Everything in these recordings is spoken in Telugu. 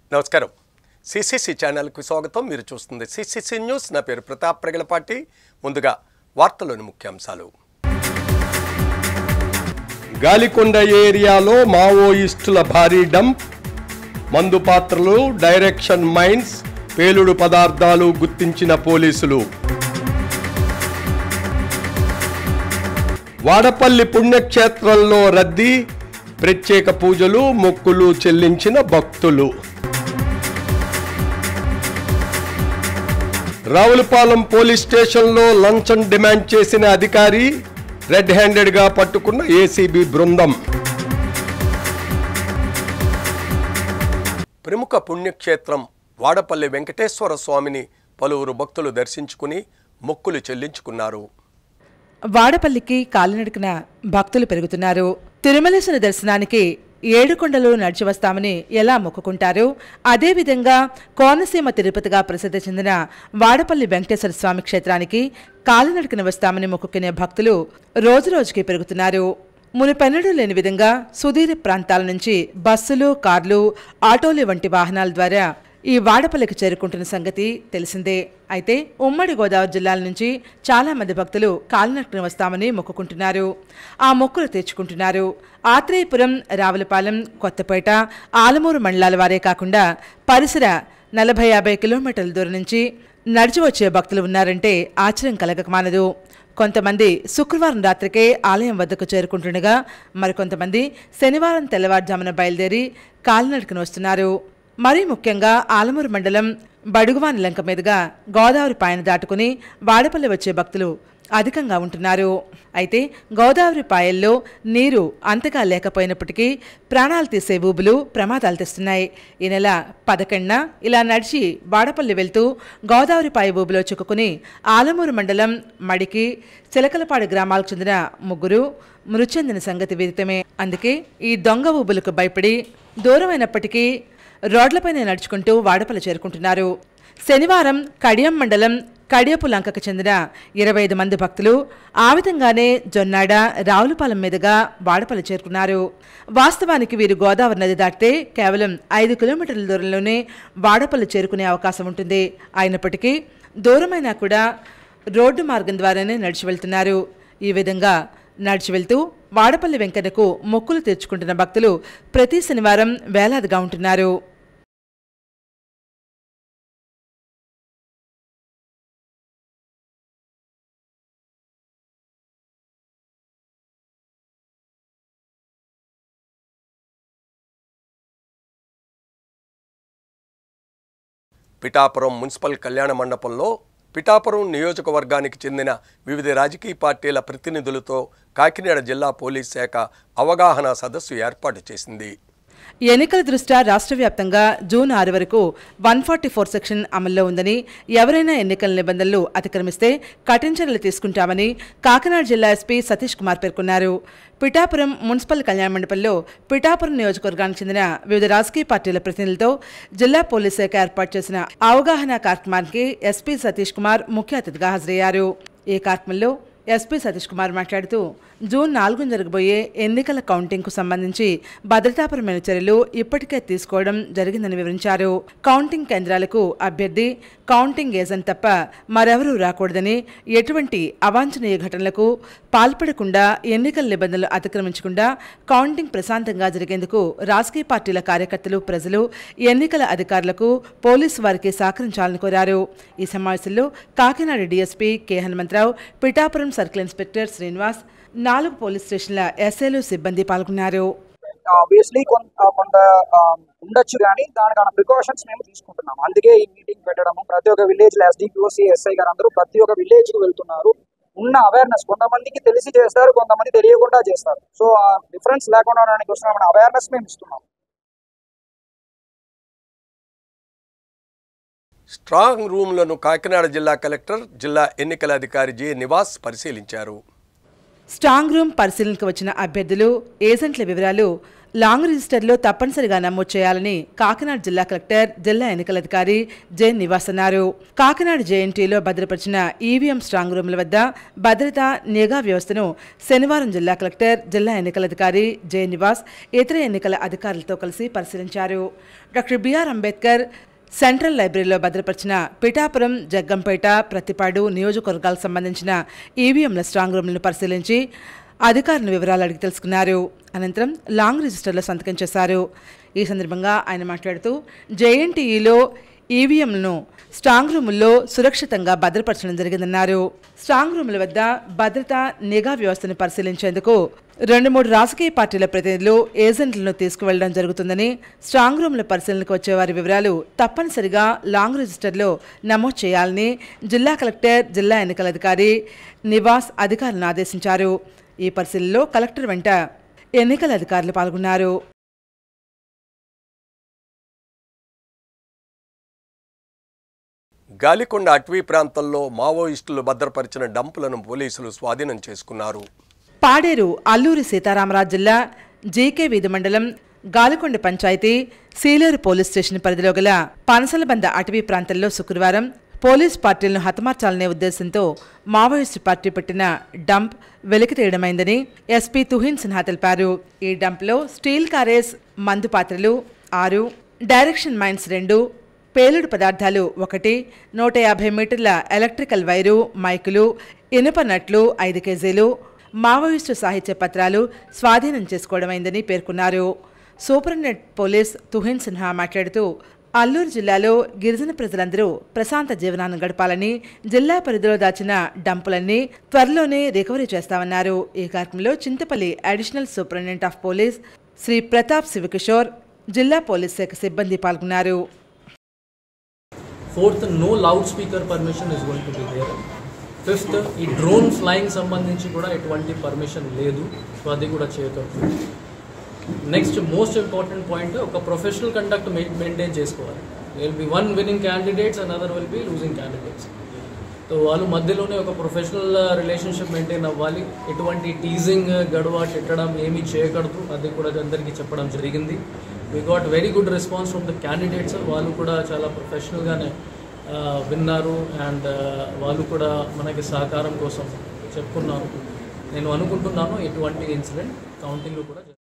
నమస్కారం సిసిసి ఛానల్కి స్వాగతం మీరు చూస్తుంది సిసిసి న్యూస్ నా పేరు ప్రతాప్ ప్రగలపాటి ముందుగా వార్తలోని ముఖ్యాంశాలు గాలికొండ ఏరియాలో మావోయిస్టుల భారీ డంప్ మందు పాత్రలు డైరెక్షన్ మైన్స్ పేలుడు పదార్థాలు గుర్తించిన పోలీసులు వాడపల్లి పుణ్యక్షేత్రంలో రద్దీ ప్రత్యేక పూజలు మొక్కులు చెల్లించిన భక్తులు రావులపాలెం పోలీస్ స్టేషన్లో లంచం డిమాండ్ చేసిన అధికారి రెడ్ హ్యాండెడ్గా పట్టుకున్న ఏసీబీ బృందం ప్రముఖ పుణ్యక్షేత్రం వాడపల్లి వెంకటేశ్వర స్వామిని పలువురు భక్తులు దర్శించుకుని మొక్కులు చెల్లించుకున్నారు వాడపల్లికి కాలినడకన భక్తులు పెరుగుతున్నారు తిరుమలేశ్వర దర్శనానికి ఏడుకొండలు నడిచి వస్తామని ఎలా మొక్కుకుంటారు అదేవిధంగా కోనసీమ తిరుపతిగా ప్రసిద్ధి చెందిన వాడపల్లి వెంకటేశ్వర స్వామి క్షేత్రానికి కాలినడకన వస్తామని మొక్కుకునే భక్తులు రోజురోజుకి పెరుగుతున్నారు మునుపెన్నడూ లేని విధంగా సుదీర ప్రాంతాల నుంచి బస్సులు కార్లు ఆటోలు వంటి వాహనాల ద్వారా ఈ వాడపల్లికి చేరుకుంటున్న సంగతి తెలిసిందే అయితే ఉమ్మడి గోదావరి జిల్లాల నుంచి చాలా మంది భక్తులు కాలినడకన వస్తామని మొక్కుకుంటున్నారు ఆ మొక్కులు తెచ్చుకుంటున్నారు ఆత్రేయపురం రావులపాలెం కొత్తపేట ఆలమూరు మండలాల వారే కాకుండా పరిసర నలభై యాభై కిలోమీటర్ల దూరం నుంచి నడిచి వచ్చే భక్తులు ఉన్నారంటే ఆశ్చర్యం కలగక మానదు కొంతమంది శుక్రవారం రాత్రికే ఆలయం వద్దకు చేరుకుంటుండగా మరికొంతమంది శనివారం తెల్లవారుజామున బయలుదేరి కాలినడకన వస్తున్నారు మరీ ముఖ్యంగా ఆలమూరు మండలం బడుగువాని లంక మీదుగా గోదావరి పాయను దాటుకుని వాడపల్లి వచ్చే భక్తులు అధికంగా ఉంటున్నారు అయితే గోదావరి పాయల్లో నీరు అంతగా లేకపోయినప్పటికీ ప్రాణాలు తీసే ఊబులు ప్రమాదాలు తెస్తున్నాయి ఈ నెల పదకొండున ఇలా నడిచి వాడపల్లి వెళ్తూ గోదావరి పాయ ఊబులో చిక్కుకుని ఆలమూరు మండలం మడికి చిలకలపాడు గ్రామాలకు చెందిన ముగ్గురు మృతి చెందిన సంగతి విదితమే అందుకే ఈ దొంగ ఊబులకు భయపడి దూరమైనప్పటికీ రోడ్లపైనే నడుచుకుంటూ వాడపల్లి చేరుకుంటున్నారు శనివారం కడియం మండలం కడియపు లంకకు చెందిన ఇరవై ఐదు మంది భక్తులు ఆ విధంగానే జొన్నాడ రావులపాలెం మీదుగా వాడపల్లి చేరుకున్నారు వాస్తవానికి వీరు గోదావరి నది దాటితే కేవలం ఐదు కిలోమీటర్ల దూరంలోనే వాడపల్లి చేరుకునే అవకాశం ఉంటుంది అయినప్పటికీ దూరమైనా కూడా రోడ్డు మార్గం ద్వారానే నడిచి వెళ్తున్నారు ఈ విధంగా నడిచి వెళ్తూ వాడపల్లి వెంకన్నకు మొక్కులు తెచ్చుకుంటున్న భక్తులు ప్రతి శనివారం వేలాదిగా ఉంటున్నారు పిఠాపురం మున్సిపల్ కళ్యాణ మండపంలో పిఠాపురం నియోజకవర్గానికి చెందిన వివిధ రాజకీయ పార్టీల ప్రతినిధులతో కాకినాడ జిల్లా పోలీస్ శాఖ అవగాహన సదస్సు ఏర్పాటు చేసింది ఎన్నికల దృష్ట్యా రాష్ట్ర వ్యాప్తంగా జూన్ ఆరు వరకు వన్ ఫార్టీ ఫోర్ సెక్షన్ అమల్లో ఉందని ఎవరైనా ఎన్నికల నిబంధనలు అతిక్రమిస్తే కఠిన చర్యలు తీసుకుంటామని కాకినాడ జిల్లా ఎస్పీ సతీష్ కుమార్ పేర్కొన్నారు పిఠాపురం మున్సిపల్ కళ్యాణ మండపంలో పిఠాపురం నియోజకవర్గానికి చెందిన వివిధ రాజకీయ పార్టీల ప్రతినిధులతో జిల్లా పోలీస్ శాఖ ఏర్పాటు చేసిన అవగాహన కార్యక్రమానికి ఎస్పీ సతీష్ కుమార్ ముఖ్య అతిథిగా హాజరయ్యారు ఈ కార్యక్రమంలో ఎస్పీ సతీష్ కుమార్ మాట్లాడుతూ జూన్ నాలుగున జరగబోయే ఎన్నికల కౌంటింగ్కు సంబంధించి భద్రతాపరమైన చర్యలు ఇప్పటికే తీసుకోవడం జరిగిందని వివరించారు కౌంటింగ్ కేంద్రాలకు అభ్యర్థి కౌంటింగ్ ఏజెంట్ తప్ప మరెవరూ రాకూడదని ఎటువంటి అవాంఛనీయ ఘటనలకు పాల్పడకుండా ఎన్నికల నిబంధనలు అతిక్రమించకుండా కౌంటింగ్ ప్రశాంతంగా జరిగేందుకు రాజకీయ పార్టీల కార్యకర్తలు ప్రజలు ఎన్నికల అధికారులకు పోలీసు వారికి సహకరించాలని కోరారు ఈ సమావేశంలో Kakinada DSP K Hanumantharao Pithapuram circle inspector Srinivas నాలుగు పోలీస్ స్టేషన్ల ఎస్ఐలు సిబ్బంది పాల్గొన్నారు ఆబ్వియస్లీ కొంత కొంత ఆ, ఉండొచ్చు కానీ దానికన్నా ప్రికాషన్స్ మేము తీసుకుంటున్నాం అందుకే ఈ మీటింగ్ పెట్టడము ప్రతి ఒక్క విలేజ్ లో ఎస్డిపిఓసి ఎస్ఐ గారు అందరూ ప్రతి ఒక్క విలేజ్ కి వెళ్తున్నారు ఉన్న అవేర్నెస్ కొంతమందికి తెలిసి చేస్తారు కొంతమంది తెలియకుండా చేస్తారు సో ఆ డిఫరెన్స్ లేకుండా ఉండడానికి కోసం అవేర్నెస్ మేము ఇస్తున్నాం స్ట్రాంగ్ రూమ్లను కాకినాడ జిల్లా కలెక్టర్ జిల్లా ఎన్నికల అధికారి జె నివాస్ పరిశీలించారు స్ట్రాంగ్ రూమ్ పరిశీలనకు వచ్చిన అభ్యర్థులు ఏజెంట్ల వివరాలు లాంగ్ రిజిస్టర్లో తప్పనిసరిగా నమోదు చేయాలని కాకినాడ జిల్లా కలెక్టర్ జిల్లా ఎన్నికల అధికారి జె నివాస్ అన్నారు కాకినాడ జేఎన్టీలో భద్రపరిచిన ఈవీఎం స్ట్రాంగ్ రూముల వద్ద భద్రత నిఘా వ్యవస్థను శనివారం జిల్లా కలెక్టర్ జిల్లా ఎన్నికల అధికారి జె నివాస్ ఇతర ఎన్నికల అధికారులతో కలిసి పరిశీలించారు డాక్టర్ బిఆర్ అంబేద్కర్ సెంట్రల్ లైబ్రరీలో భద్రపరిచిన పిఠాపురం జగ్గంపేట ప్రతిపాడు నియోజకవర్గాలకు సంబంధించిన ఈవీఎంల స్ట్రాంగ్ రూమ్లను పరిశీలించి అధికారుల వివరాలు అడిగి తెలుసుకున్నారు అనంతరం లాంగ్ రిజిస్టర్లో సంతకం చేశారు ఈ సందర్భంగా ఆయన మాట్లాడుతూ జేఎన్టీఈలో ఈవీఎంలను స్ట్రాంగ్ రూముల్లో సురక్షితంగా భద్రపరచడం జరిగిందన్నారు స్ట్రాంగ్ రూముల వద్ద భద్రత నిఘా వ్యవస్థను పరిశీలించేందుకు రెండు మూడు రాజకీయ పార్టీల ప్రతినిధులు ఏజెంట్లను తీసుకువెళ్లడం జరుగుతుందని స్ట్రాంగ్ రూముల పరిశీలనకు వచ్చే వారి వివరాలు తప్పనిసరిగా లాంగ్ రిజిస్టర్లో నమోదు చేయాలని జిల్లా కలెక్టర్ జిల్లా ఎన్నికల అధికారి నివాస్ అధికారులను ఆదేశించారు ఈ పరిశీలనలో కలెక్టర్ వెంట ఎన్నికల అధికారులు పాల్గొన్నారు గాలికొండ అటవీ ప్రాంతంలో మావోయిస్టులు భద్రపరిచిన డంపులను పోలీసులు స్వాధీనం చేసుకున్నారు పాడేరు అల్లూరి సీతారామరాజు జిల్లా జీకే వీధి మండలం గాలికొండ పంచాయతీ సీలేరు పోలీస్ స్టేషన్ పరిధిలో గల పనసలబంద అటవీ ప్రాంతంలో శుక్రవారం పోలీస్ పార్టీలను హతమార్చాలనే ఉద్దేశంతో మావోయిస్టు పార్టీ పెట్టిన డంప్ వెలికితీయడమైందని ఎస్పీ తుహిన్ సిన్హా తెలిపారు ఈ డంప్లో స్టీల్ కారేస్ మందు పాత్రలు ఆరు డైరెక్షన్ మైన్స్ రెండు పేలుడు పదార్థాలు ఒకటి నూట యాభై మీటర్ల ఎలక్ట్రికల్ వైరు మైకులు ఇనుప నట్లు ఐదు కేజీలు మావోయిస్టు సాహిత్య పత్రాలు స్వాధీనం చేసుకోవడమైందని పేర్కొన్నారు సూపరింటెండెంట్ పోలీస్ తుహిన్ సిన్హా మాట్లాడుతూ అల్లూరు జిల్లాలో గిరిజన ప్రజలందరూ ప్రశాంత జీవనాన్ని గడపాలని జిల్లా పరిధిలో దాచిన డంపులన్నీ త్వరలోనే రికవరీ చేస్తామన్నారు ఈ కార్యక్రమంలో Chintapalli additional superintendent of police Shri Pratap Shivakishore జిల్లా పోలీస్ శాఖ సిబ్బంది పాల్గొన్నారు fourth no loud speaker permission is going to be there fifth ఈ డ్రోన్ ఫ్లయింగ్ సంబంధించి కూడా ఎటువంటి పర్మిషన్ లేదు సో అది కూడా చేయకూడదు నెక్స్ట్ మోస్ట్ ఇంపార్టెంట్ పాయింట్ ఒక ప్రొఫెషనల్ కండక్ట్ మెయింటైన్ చేసుకోవాలి will be one winning candidates and other will be losing candidates so వాళ్ళు మధ్యలోనే ఒక ప్రొఫెషనల్ రిలేషన్షిప్ మెయింటైన్ అవ్వాలి ఎటువంటి టీజింగ్ గడువ తిట్టడం ఏమీ చేయకూడదు అది కూడా అందరికీ చెప్పడం జరిగింది we got very good response from the candidates వాళ్ళు కూడా చాలా ప్రొఫెషనల్గానే విన్నారు అండ్ వాళ్ళు కూడా మనకి సహకారం కోసం చెప్పుకున్నారు నేను అనుకుంటున్నాను ఎటువంటి ఇన్సిడెంట్ కౌంటింగ్లో కూడా జరగదు.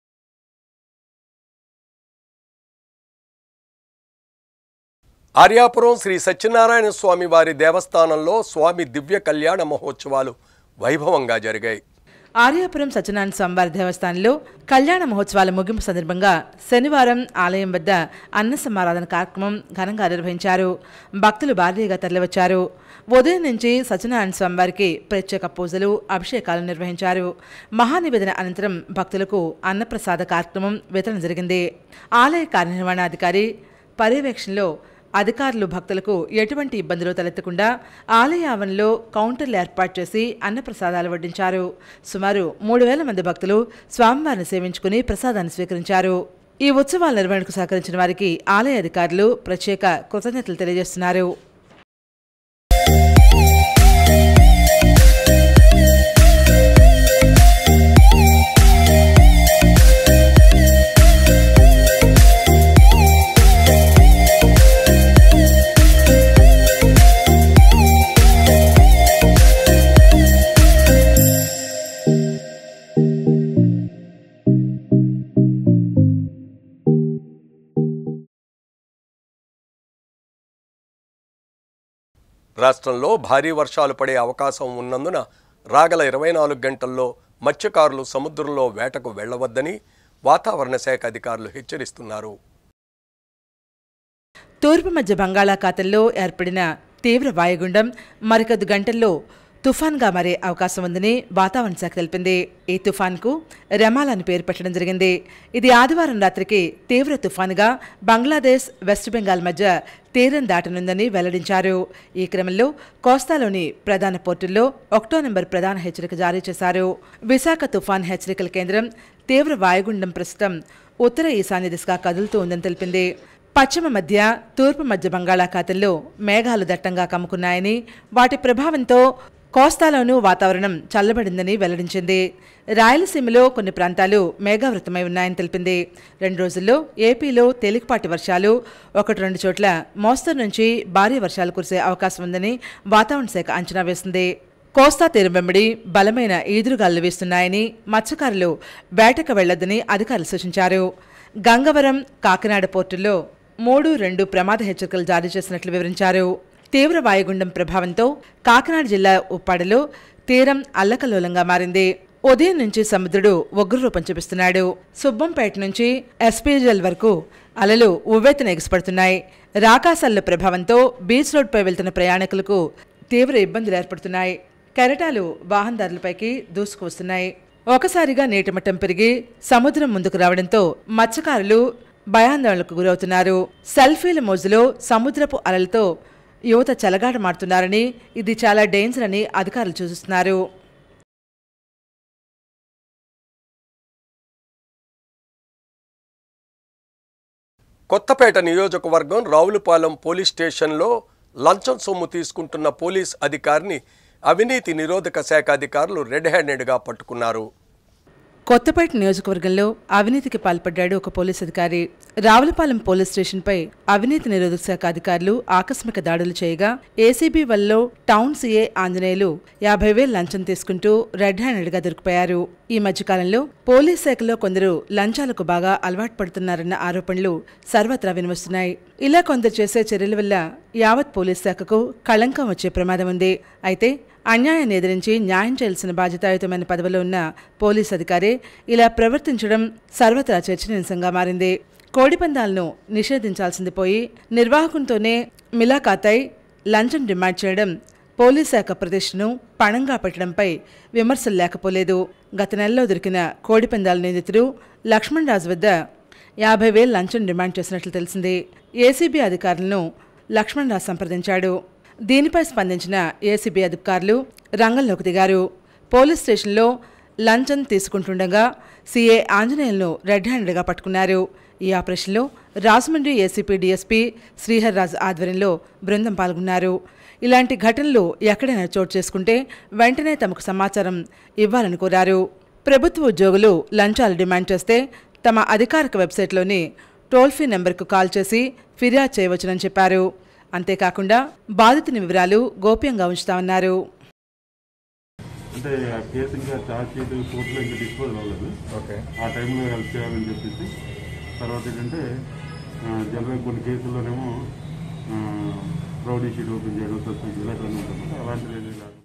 ఆర్యాపురం శ్రీ సత్యనారాయణ స్వామి వారి దేవస్థానంలో స్వామి దివ్య కళ్యాణ మహోత్సవాలు వైభవంగా జరిగాయి ఆర్యాపురం సత్యనారాయణ స్వామివారి దేవస్థానంలో కళ్యాణ మహోత్సవాల ముగింపు సందర్భంగా శనివారం ఆలయం వద్ద అన్న సమారాధన కార్యక్రమం ఘనంగా నిర్వహించారు భక్తులు భారీగా తరలివచ్చారు ఉదయం నుంచి సత్యనారాయణ స్వామివారికి ప్రత్యేక పూజలు అభిషేకాలు నిర్వహించారు మహానివేదన అనంతరం భక్తులకు అన్నప్రసాద కార్యక్రమం వితరణ జరిగింది ఆలయ కార్యనిర్వహణాధికారి పర్యవేక్షణలో అధికారులు భక్తులకు ఎటువంటి ఇబ్బందులు తలెత్తకుండా ఆలయ ఆవరణలో కౌంటర్లు ఏర్పాటు చేసి అన్నప్రసాదాలు వడ్డించారు సుమారు మూడు వేల మంది భక్తులు స్వామివారిని సేవించుకుని ప్రసాదాన్ని స్వీకరించారు ఈ ఉత్సవాల నిర్వహణకు సహకరించిన వారికి ఆలయ అధికారులు ప్రత్యేక కృతజ్ఞతలు తెలియజేస్తున్నారు రాష్ట్రంలో భారీ వర్షాలు పడే అవకాశం ఉన్నందున రాగల ఇరవై నాలుగు గంటల్లో మత్స్యకారులు సముద్రంలో వేటకు వెళ్లవద్దని వాతావరణ శాఖ అధికారులు హెచ్చరిస్తున్నారు తూర్పు మధ్య బంగాళాఖాతంలో ఏర్పడిన తీవ్ర వాయుగుండం మరికొద్ది గంటల్లో తుఫాన్గా మారే అవకాశం ఉందని వాతావరణ శాఖ తెలిపింది ఈ తుఫాన్కు రెమాల్ అని పేరు పెట్టడం జరిగింది ఇది ఆదివారం రాత్రికి తీవ్ర తుఫానుగా బంగ్లాదేశ్ వెస్ట్ బెంగాల్ మధ్య తీరం దాటనుందని వెల్లడించారు ఈ క్రమంలో కోస్తాలోని ప్రధాన పోర్టుల్లో ఒకటో నెంబర్ ప్రధాన హెచ్చరిక జారీ చేశారు విశాఖ తుఫాన్ హెచ్చరికల కేంద్రం తీవ్ర వాయుగుండం ప్రస్తుతం ఉత్తర ఈశాన్య దిశగా కదులుతూ ఉందని తెలిపింది పశ్చిమ మధ్య తూర్పు మధ్య బంగాళాఖాతంలో మేఘాలు దట్టంగా కమ్ముకున్నాయని వాటి ప్రభావంతో కోస్తాలోనూ వాతావరణం చల్లబడిందని వెల్లడించింది రాయలసీమలో కొన్ని ప్రాంతాలు మేఘావృతమై ఉన్నాయని తెలిపింది రెండు రోజుల్లో ఏపీలో తేలికపాటి వర్షాలు ఒకటి రెండు చోట్ల మోస్తరు నుంచి భారీ వర్షాలు కురిసే అవకాశం ఉందని వాతావరణ శాఖ అంచనా వేసింది కోస్తా తీరం వెంబడి బలమైన ఈదురుగాలు వీస్తున్నాయని మత్స్యకారులు వేటకు వెళ్లొద్దని అధికారులు సూచించారు గంగవరం కాకినాడ పోర్టుల్లో మూడు రెండు ప్రమాద హెచ్చరికలు జారీ చేసినట్లు వివరించారు తీవ్ర వాయుగుండం ప్రభావంతో కాకినాడ జిల్లా ఉప్పాడలో తీరం అల్లకల్లోలంగా మారింది ఉదయం నుంచి సముద్రుడు ఉగ్రరూపం చూపిస్తున్నాడు సుబ్బంపేట నుంచి ఎస్పీజల్ వరకు అలలు ఉవ్వెత్తున ఎగిసిపడుతున్నాయి రాకాసల్ల ప్రభావంతో బీచ్ రోడ్డుపై వెళ్తున్న ప్రయాణికులకు తీవ్ర ఇబ్బందులు ఏర్పడుతున్నాయి కెరటాలు వాహనదారులపైకి దూసుకువస్తున్నాయి ఒకసారిగా నీటి మట్టం పెరిగి సముద్రం ముందుకు రావడంతో మత్స్యకారులు భయాందోళనకు గురవుతున్నారు సెల్ఫీల మోజులో సముద్రపు అలలతో యువత చెలగాటమాడుతున్నారని ఇది చాలా డేంజర్ అని అధికారులు సూచిస్తున్నారు కొత్తపేట నియోజకవర్గం రావులపాలెం పోలీస్ స్టేషన్లో లంచం సొమ్ము తీసుకుంటున్న పోలీస్ అధికారిని అవినీతి నిరోధక శాఖ అధికారులు రెడ్ హ్యాండెడ్గా పట్టుకున్నారు కొత్తపేట నియోజకవర్గంలో అవినీతికి పాల్పడ్డాడు ఒక పోలీస్ అధికారి రావులపాలెం పోలీస్ స్టేషన్పై అవినీతి నిరోధక శాఖ అధికారులు ఆకస్మిక దాడులు చేయగా ఏసీబీ వల్లో టౌన్ సీఏ ఆంజనేయులు యాభై వేలు లంచం తీసుకుంటూ రెడ్ హ్యాండెడ్గా దొరికిపోయారు ఈ మధ్యకాలంలో పోలీస్ శాఖలో కొందరు లంచాలకు బాగా అలవాటు పడుతున్నారన్న ఆరోపణలు సర్వత్రా వినివస్తున్నాయి ఇలా కొందరు చేసే చర్యల వల్ల యావత్ పోలీస్ శాఖకు కళంకం వచ్చే ప్రమాదం ఉంది అయితే అన్యాయాన్ని ఎదిరించి న్యాయం చేయాల్సిన బాధ్యతాయుతమైన పదవిలో ఉన్న పోలీస్ అధికారి ఇలా ప్రవర్తించడం సర్వత్రా చర్చనీయాంశంగా మారింది కోడిపందాలను నిషేధించాల్సింది పోయి నిర్వాహకునితోనే మిలాఖాతై లంచం డిమాండ్ చేయడం పోలీస్ శాఖ ప్రతిష్టను పణంగా పెట్టడంపై విమర్శలు లేకపోలేదు గత నెలలో దొరికిన కోడిపందాల నిందితుడు లక్ష్మణ్ రాజు వద్ద యాభై వేలు లంచం డిమాండ్ చేసినట్లు తెలిసింది ఏసీబీ అధికారులను లక్ష్మణ్ రాజు సంప్రదించాడు దీనిపై స్పందించిన ఏసీబీ అధికారులు రంగంలోకి దిగారు పోలీస్ స్టేషన్లో లంచం తీసుకుంటుండగా సీఏ ఆంజనేయులను రెడ్ హ్యాండెడ్గా పట్టుకున్నారు ఈ ఆపరేషన్లో రాజమండ్రి ఏసీపీ డీఎస్పీ శ్రీహర్ రాజు ఆధ్వర్యంలో బృందం పాల్గొన్నారు ఇలాంటి ఘటనలు ఎక్కడైనా చోటు చేసుకుంటే వెంటనే తమకు సమాచారం ఇవ్వాలని కోరారు ప్రభుత్వ ఉద్యోగులు లంచాలు డిమాండ్ చేస్తే తమ అధికారిక వెబ్సైట్లోని టోల్ ఫ్రీ నెంబర్కు కాల్ చేసి ఫిర్యాదు చేయవచ్చునని చెప్పారు అంతేకాకుండా బాధితుని వివరాలు గోప్యంగా ఉంచుతామన్నారు అంటే ఆ కేసు ఇంకా ఛార్జ్ షీట్ కోర్టులో ఇంకా డిస్పోజ్ అవ్వలేదు ఓకే ఆ టైంలో హెల్ప్ చేయాలని చెప్పేసి తర్వాత ఏంటంటే జనరల్ కొన్ని కేసుల్లోనేమో ప్రౌడీ షీట్ ఓపెన్ చేయడం సస్పెన్స్ ఇలాంటివన్నీ ఉంటుంది అలాంటిది ఏమీ కాదు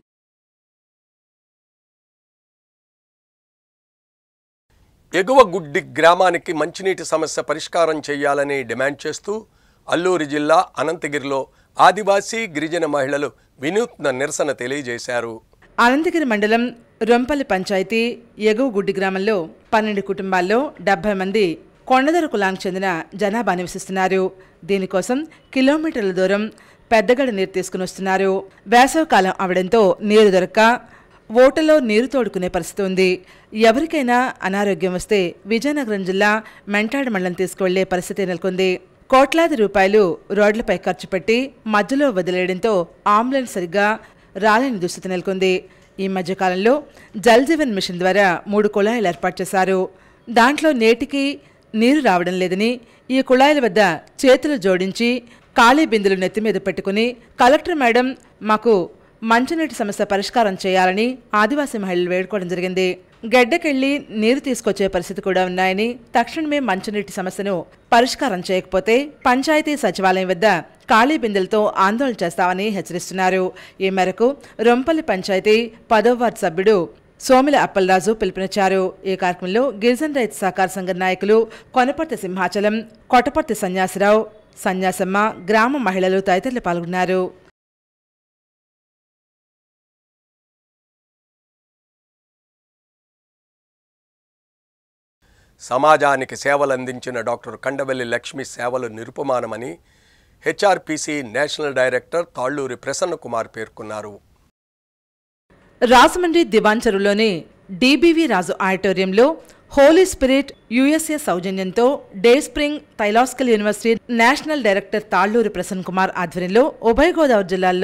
ఎగువ గుడ్డి గ్రామానికి మంచినీటి సమస్య పరిష్కారం చేయాలని డిమాండ్ చేస్తూ అల్లూరి జిల్లా అనంతగిరిలో ఆదివాసీ గిరిజన మహిళలు వినూత్న నిరసన తెలియజేశారు అనంతగిరి మండలం రొంపల్లి పంచాయతీ ఎగువ గుడ్డి గ్రామంలో పన్నెండు కుటుంబాల్లో డెబ్బై మంది కొండదర కులానికి చెందిన జనాభా నివసిస్తున్నారు దీనికోసం కిలోమీటర్ల దూరం పెద్దగడ నీరు తీసుకుని వస్తున్నారు వేసవికాలం అవడంతో నీరు దొరక్క ఓటలో నీరు తోడుకునే పరిస్థితి ఉంది ఎవరికైనా అనారోగ్యం వస్తే విజయనగరం జిల్లా మెంటాడు మండలం తీసుకువెళ్లే పరిస్థితి నెలకొంది కోట్లాది రూపాయలు రోడ్లపై ఖర్చు పెట్టి మధ్యలో వదిలేయడంతో అంబులెన్స్ సరిగ్గా రాలేని దుస్థితి నెలకొంది ఈ మధ్యకాలంలో జల్ జీవన్ మిషన్ ద్వారా మూడు కుళాయిలు ఏర్పాటు చేశారు దాంట్లో నేటికి నీరు రావడం లేదని ఈ కుళాయిల వద్ద చేతులు జోడించి ఖాళీ బిందులు నెత్తి మీద పెట్టుకుని కలెక్టర్ మేడం మాకు మంచినీటి సమస్య పరిష్కారం చేయాలని ఆదివాసీ మహిళలు వేడుకోవడం జరిగింది గడ్డకెళ్లి నీరు తీసుకొచ్చే పరిస్థితి కూడా ఉన్నాయని తక్షణమే మంచినీటి సమస్యను పరిష్కారం చేయకపోతే పంచాయతీ సచివాలయం వద్ద ఖాళీ బిందెలతో ఆందోళన చేస్తామని హెచ్చరిస్తున్నారు ఈ మేరకు రొంపల్లి పంచాయతీ పదో వార్డు సభ్యుడు సోమిల అప్పలరాజు పిలుపునిచ్చారు ఈ కార్యక్రమంలో గిరిజన రైతు సహకార సంఘ నాయకులు కొనపర్తి సింహాచలం కొట్టపర్తి సన్యాసిరావు సన్యాసమ్మ గ్రామ మహిళలు తదితరులు పాల్గొన్నారు సమాజానికి సేవలందించిన డాక్టర్ కండవెల్లి లక్ష్మి సేవలు నిరుపమానమని HRPC national director Talluri Prasanna Kumar పేర్కొన్నారు రాజమండ్రి దివాంచరులోని డిబివి రాజు ఆడిటోరియంలో హోలీ స్పిరిట్ యుఎస్ఏ సౌజన్యంతో day spring theological university national director Talluri Prasanna Kumar ఆధ్వర్యంలో ఉభయ గోదావరి జిల్లాల్లో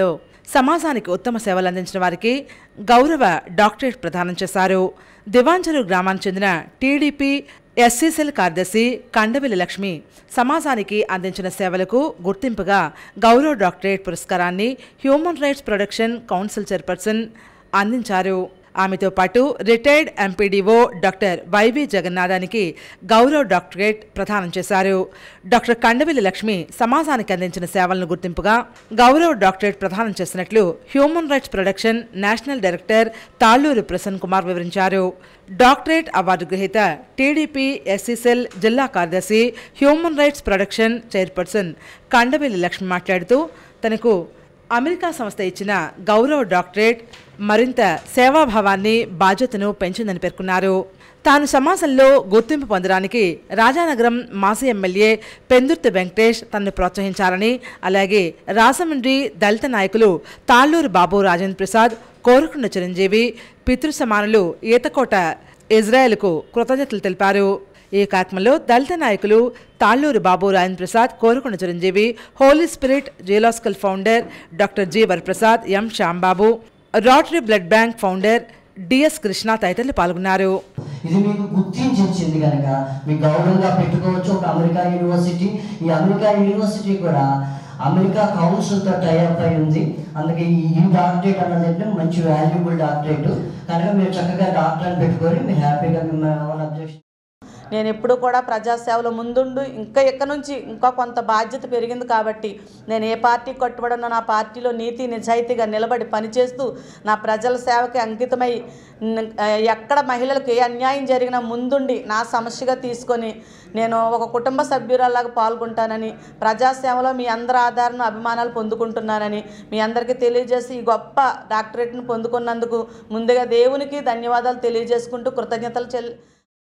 సమాజానికి ఉత్తమ సేవలు అందించిన వారికి గౌరవ డాక్టరేట్ ప్రదానం చేశారు దివాంజలు గ్రామానికి చెందిన టీడీపీ ఎస్సీసెల్ కార్యదర్శి కండవిలి లక్ష్మి సమాజానికి అందించిన సేవలకు గుర్తింపుగా గౌరవ డాక్టరేట్ పురస్కారాన్ని human rights production council chairperson అందించారు ఆమెతో పాటు రిటైర్డ్ ఎంపీడీఓ డాక్టర్ వైవి జగన్నాథానికి గౌరవ డాక్టరేట్ ప్రదానం చేశారు డాక్టర్ కండవిల్లి లక్ష్మి సమాజానికి అందించిన సేవలను గుర్తింపుగా గౌరవ డాక్టరేట్ ప్రదానం చేసినట్లు human rights production national director Talluru Prasanna Kumar వివరించారు డాక్టరేట్ అవార్డు గ్రహీత టీడీపీ ఎస్సీసెల్ జిల్లా కార్యదర్శి human rights production chairperson Kandavilli Lakshmi మాట్లాడుతూ తనకు అమెరికా సంస్థ ఇచ్చిన గౌరవ డాక్టరేట్ మరింత సేవాభావాన్ని బాధ్యతను పెంచిందని పేర్కొన్నారు తాను సమాజంలో గుర్తింపు పొందడానికి రాజానగరం మాజీ ఎమ్మెల్యే పెందుర్తి వెంకటేష్ తనను ప్రోత్సహించారని అలాగే రాజమండ్రి దళిత నాయకులు తాళ్లూరు బాబు రాజేంద్ర ప్రసాద్ కోరుకున్న చిరంజీవి పితృ సమానులు ఈతకోట ఇజ్రాయెల్కు కృతజ్ఞతలు తెలిపారు ఈ కార్యక్రమంలో దళిత నాయకులు Talluru Babu Rajendra Prasad Korukonda Chiranjeevi holy spirit geological founder doctor G Varaprasad M Shyambabu Rotary blood bank founder DS Krishna తదితరులు పాల్గొన్నారు ఇది మీకు గుర్తించి ఇచ్చింది కనుక మీకు గౌరవంగా పెట్టుకోవచ్చు ఒక అమెరికా యూనివర్సిటీ ఈ అమెరికా యూనివర్సిటీ కూడా అమెరికా కౌన్సిల్తో టైఅప్ అయి ఉంది అందుకే ఈ ఈ డాక్టరేట్ అన్నది అంటే మంచి వాల్యుబుల్ డాక్టరేట్ కనుక మీరు చక్కగా డాక్టర్ అని పెట్టుకొని మీరు హ్యాపీగా మిమ్మల్ని అబ్జెక్షన్ నేను ఎప్పుడు కూడా ప్రజాసేవలో ముందుండు ఇంకా ఇక్కడ నుంచి ఇంకా కొంత బాధ్యత పెరిగింది కాబట్టి నేను ఏ పార్టీ కట్టుబడినా నా పార్టీలో నీతి నిజాయితీగా నిలబడి పనిచేస్తూ నా ప్రజల సేవకి అంకితమై న- ఎక్కడ మహిళలకు ఏ అన్యాయం జరిగినా ముందుండి నా సమస్యగా తీసుకొని నేను ఒక కుటుంబ సభ్యురాలాగా పాల్గొంటానని ప్రజాసేవలో మీ అందరి ఆధారణ అభిమానాలు పొందుకుంటున్నానని మీ అందరికీ తెలియజేసి ఈ గొప్ప డాక్టరేట్ను పొందుకున్నందుకు ముందుగా దేవునికి ధన్యవాదాలు తెలియజేసుకుంటూ కృతజ్ఞతలు చెల్లి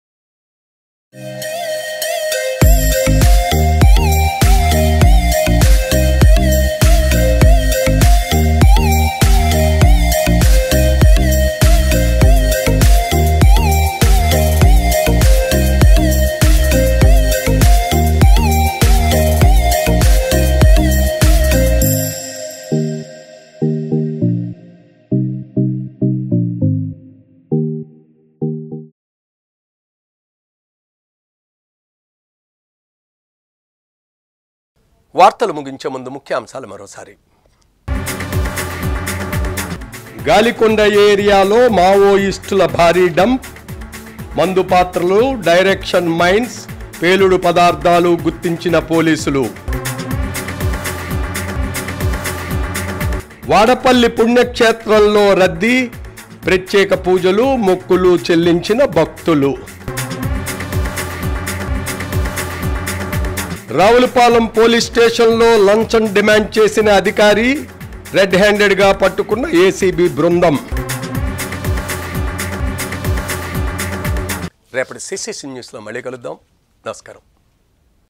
వార్తలు ముగించే ముందు ముఖ్యాంశాలు మరోసారి గాలికొండ ఏరియాలో మావోయిస్టుల భారీ డంప్ మందు పాత్రలు డైరెక్షన్ మైన్స్ పేలుడు పదార్థాలు గుర్తించిన పోలీసులు వాడపల్లి పుణ్యక్షేత్రంలో రద్దీ ప్రత్యేక పూజలు మొక్కులు చెల్లించిన భక్తులు రావులపాలెం పోలీస్ స్టేషన్లో లంచం డిమాండ్ చేసిన అధికారి రెడ్ హ్యాండెడ్గా పట్టుకున్న ఏసీబీ బృందం రేపటి సిసిసి న్యూస్లో మళ్ళీ కలుద్దాం నమస్కారం